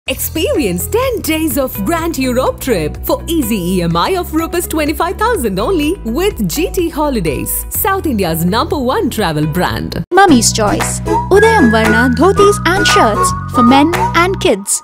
Experience 10 days of Grand Europe trip for easy EMI of Rs 25,000 only with GT Holidays, South India's number one travel brand. Mummy's Choice. Udayam Varna dhotis and shirts for men and kids.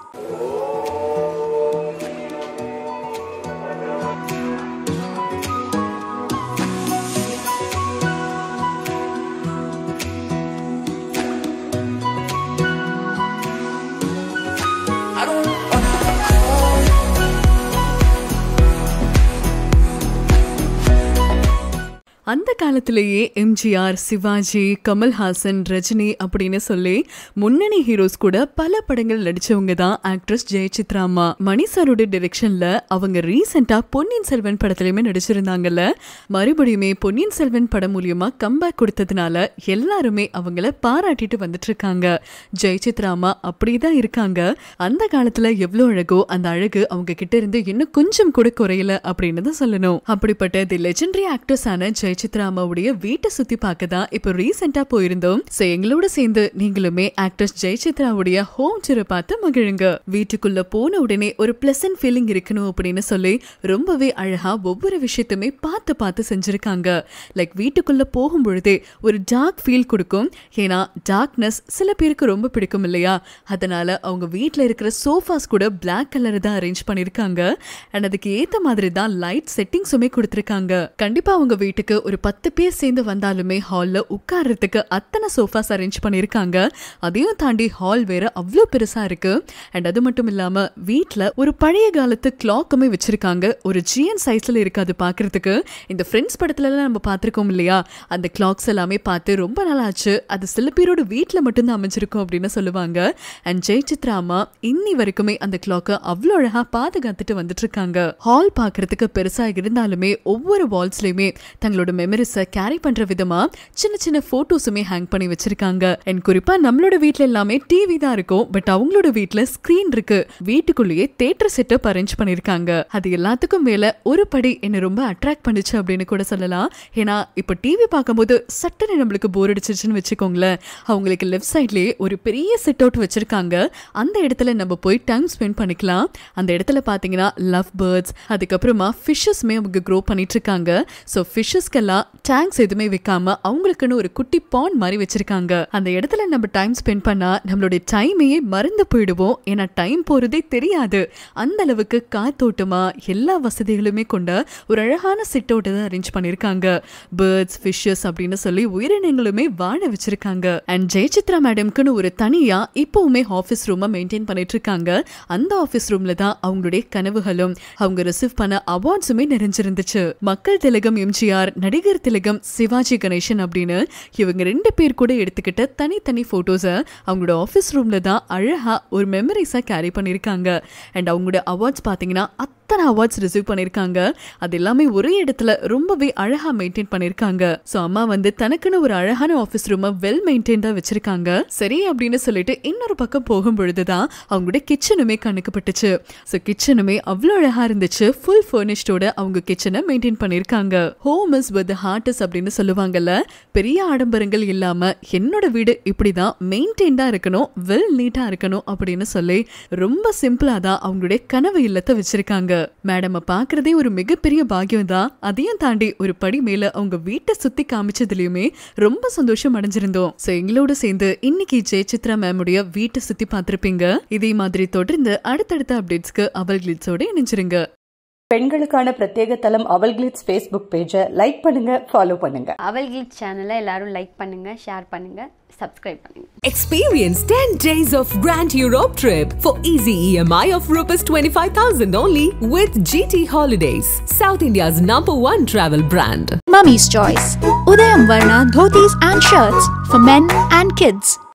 அந்த காலத்திலேயே எம்ஜிஆர் சிவாஜி கமல்ஹாசன் ரஜினி அப்படின்னு சொல்லி முன்னணி heroes கூட பல படங்கள் நடிச்சவங்க தான் actress Jayachitra அம்மா மணி சாரோட டிரெக்ஷன்ல அவங்க ரீசெண்டா பொன்னியின் செல்வன் படத்துலயுமே நடிச்சிருந்தாங்கல்ல மறுபடியுமே பொன்னியின் செல்வன் படம் மூலியமா கம்பேக் கொடுத்ததுனால எல்லாருமே அவங்கள பாராட்டிட்டு வந்துட்டு இருக்காங்க ஜெயசித்ரா அம்மா அப்படிதான் இருக்காங்க அந்த காலத்துல எவ்வளவு அழகோ அந்த அழகு அவங்க கிட்ட இருந்து இன்னும் கொஞ்சம் கூட குறையல அப்படின்னு தான் சொல்லணும் அப்படிப்பட்ட தி லெஜெண்டரி ஆக்ட்ரஸ் ஆன ஜெயசித்ரா அம்மாவுடைய வீட்டை சுத்தி பார்க்க தான் இப்போ ரீசெண்டா போயிருந்தோம் சோ எங்களோட சேர்ந்து நீங்களுமே ஆக்ட்ரஸ் ஜெயசித்ராவுடைய ஹோம் டூரை பார்த்து மகிழுங்க வீட்டுக்குள்ள போன உடனே ஒரு பிளசன்ட் ஃபீலிங் இருக்கணும் அப்படின்னு சொல்லி ரொம்பவே அழகா ஒவ்வொரு விஷயத்தையுமே பார்த்து பார்த்து செஞ்சிருக்காங்க லைக் வீட்டுக்குள்ள போகும் பொழுதே ஒரு டார்க் ஃபீல் கொடுக்கும் ஏன்னா டார்க்னஸ் சில பேருக்கு ரொம்ப பிடிக்கும் இல்லையா அதனால அவங்க வீட்டில் இருக்கிற சோஃபாஸ் கூட பிளாக் கலர் தான் அரேஞ்ச் பண்ணிருக்காங்க அண்ட் அதுக்கு ஏத்த மாதிரி தான் லைட் செட்டிங்ஸுமே கொடுத்துருக்காங்க கண்டிப்பா அவங்க வீட்டுக்கு ஒரு பத்து பேர் சேர்ந்து வந்தாலுமே ஹால்ல உட்கார்றதுக்கு அத்தனை சோஃபாஸ் அரேஞ்ச் பண்ணிருக்காங்க அதையும் தாண்டி ஹால் வேற அவ்வளோ பெருசா இருக்கு அண்ட் அது மட்டும் இல்லாம வீட்ல ஒரு பழைய காலத்து கிளாக்குமே வச்சிருக்காங்க ஒரு ஜிஎன் சைஸ்ல இருக்கு அது பாக்குறதுக்கு இந்த ஃப்ரெண்ட்ஸ் படத்துல எல்லாம் நம்ம பார்த்திருக்கோம் இல்லையா அந்த கிளாக்ஸ் எல்லாமே பார்த்து ரொம்ப நாள் ஆச்சு அது சில பேரோட வீட்ல மட்டும்தான் அமைஞ்சிருக்கும் அப்படின்னு சொல்லுவாங்க அண்ட் ஜெயசித்ரா அம்மா இன்னி வரைக்குமே அந்த கிளாக்கை அவ்வளோ அழகா பாதுகாத்துட்டு வந்துட்டு இருக்காங்க ஹால் பார்க்கறதுக்கு பெருசா இருந்தாலுமே ஒவ்வொரு வால்ஸ்லயுமே தங்களோட மெமரிஸை கேரி பண்ற விதமா சின்ன சின்ன போட்டோஸுமே ஹேங் பண்ணி வச்சிருக்காங்க அண்ட் குறிப்பா நம்மளோட வீட்ல எல்லாமே டிவி தான் இருக்கும் பட் அவங்களோட வீட்ல ஸ்கிரீன் இருக்கு வீட்டுக்குள்ளேயே தேட்டர் செட்டப் அரேஞ்ச் பண்ணிருக்காங்க அது எல்லாத்துக்கும் மேல ஒரு படி என்ன ரொம்ப அட்ராக்ட் பண்ணுச்சு அப்படின்னு கூட சொல்லலாம் ஏன்னா இப்போ டிவி பார்க்கும்போது சட்டனை நம்மளுக்கு போர் அடிச்சிருச்சுன்னு வச்சுக்கோங்களேன் அவங்களுக்கு லெஃப்ட் சைட்லயே ஒரு பெரிய செட் அவுட் வச்சிருக்காங்க அந்த இடத்துல நம்ம போய் டைம் ஸ்பெண்ட் பண்ணிக்கலாம் அந்த இடத்துல பாத்தீங்கன்னா லவ் பேர்ட்ஸ் அதுக்கப்புறமா ஃபிஷ்ஷஸ்மே அவங்க க்ரோ பண்ணிட்டு இருக்காங்க ஸோ ஃபிஷ்ஷஸ்க்கெல்லாம் டேங்க்ஸ் எதுவுமே வைக்காம அவங்களுக்குன்னு ஒரு குட்டி பாண்ட் மாதிரி வச்சிருக்காங்க அந்த இடத்துல நம்ம டைம் ஸ்பெண்ட் பண்ணா நம்மளுடைய டைமையே மறந்து போயிடுவோம் ஏன்னா டைம் போறதே தெரியாது அந்த அளவுக்கு காத்தோட்டமா எல்லா வசதிகளுமே கொண்ட ஒரு அழகான சிட் அவுட் தான் அரேஞ்ச் பண்ணிருக்காங்க பேர்ட்ஸ் ஃபிஷ்ஷஸ் அப்படின்னு சொல்லி உயிரினங்களுமே வாழ வச்சிருக்காங்க அண்ட் ஜெயசித்ரா மேடம்க்குன்னு ஒரு தனியா இப்பவுமே ஆஃபீஸ் ரூமை மெயின்டைன் பண்ணிட்டு இருக்காங்க அந்த ஆஃபீஸ் ரூம்ல தான் அவங்களுடைய கனவுகளும் அவங்க ரிசீவ் பண்ண அவார்ட்ஸுமே நிறைஞ்சிருந்துச்சு மக்கள் திலகம் எம்ஜிஆர் நடிகர் திலகம் சிவாஜி கணேசன் அப்படின்னு இவங்க ரெண்டு பேர் கூட எடுத்துக்கிட்ட தனித்தனி போட்டோஸை அவங்களோட ஆஃபீஸ் ரூம்ல தான் அழகா ஒரு மெமரிஸா கேரி பண்ணியிருக்காங்க அண்ட் அவங்களோட அவார்ட்ஸ் பார்த்தீங்கன்னா அத்தனை அவார்ட்ஸ் ரிசீவ் பண்ணியிருக்காங்க அது எல்லாமே ஒரே இடத்துல ரொம்பவே அழகா மெயின்டைன் பண்ணியிருக்காங்க ஸோ அம்மா வந்து தனக்குன்னு ஒரு அழகான ஆஃபீஸ் ரூமை வெல் மெயின்டைன்டா வச்சிருக்காங்க சரி அப்படின்னு சொல்லிட்டு இன்னொரு பக்கம் போகும் பொழுதுதான் அவங்களுடைய கிச்சனுமே கண்ணுக்கு பட்டுச்சு ஸோ கிச்சனுமே அவ்வளோ அழகா இருந்துச்சு ஃபுல் ஃபர்னிஷ்டோட அவங்க கிச்சனை மெயின்டைன் பண்ணியிருக்காங்க ஹோம் இஸ் வித் ஹார்ட் அப்படின்னு சொல்லுவாங்கல்ல பெரிய ஆடம்பரங்கள் இல்லாம என்னோட வீடு இப்படிதான் மெயின்டைன்டா இருக்கணும் வெல் நீட்டா இருக்கணும் அப்படின்னு சொல்லி ரொம்ப சிம்பிளா தான் அவங்களுடைய கனவு இல்லத்தை வச்சிருக்காங்க மேடம் பாக்குறதே ஒரு மிகப்பெரிய பாக்கியம் தான் அதையும் தாண்டி ஒரு படி மேல அவங்க வீட்டை சுத்தி காமிச்சதுலயுமே ரொம்ப சந்தோஷம் அடைஞ்சிருந்தோம் சோ எங்களோட சேர்ந்து இன்னைக்கு ஜெயசித்ரா மேமுடைய வீட்டை சுத்தி பார்த்திருப்பீங்க இதே மாதிரி தொடர்ந்து அடுத்தடுத்த அப்டேட்ஸ்க்கு அவல் கிளிட்ஸோட இணைஞ்சிருங்க பெண்களுக்கான பிரத்யேக தளம் அவல் கிளிட்ஸ் ஃபேஸ்புக் பேஜை லைக் பண்ணுங்க ஃபாலோ பண்ணுங்க அவல் கிளிட் சேனலை எல்லாரும் லைக் பண்ணுங்க ஷேர் பண்ணுங்க சப்ஸ்கிரைப் பண்ணுங்க Experience 10 days of Grand Europe trip for easy EMI of Rs 25,000 only with GT Holidays, South India's number one travel brand. Mummy's Choice. Udayam Varna dhotis and shirts for men and kids.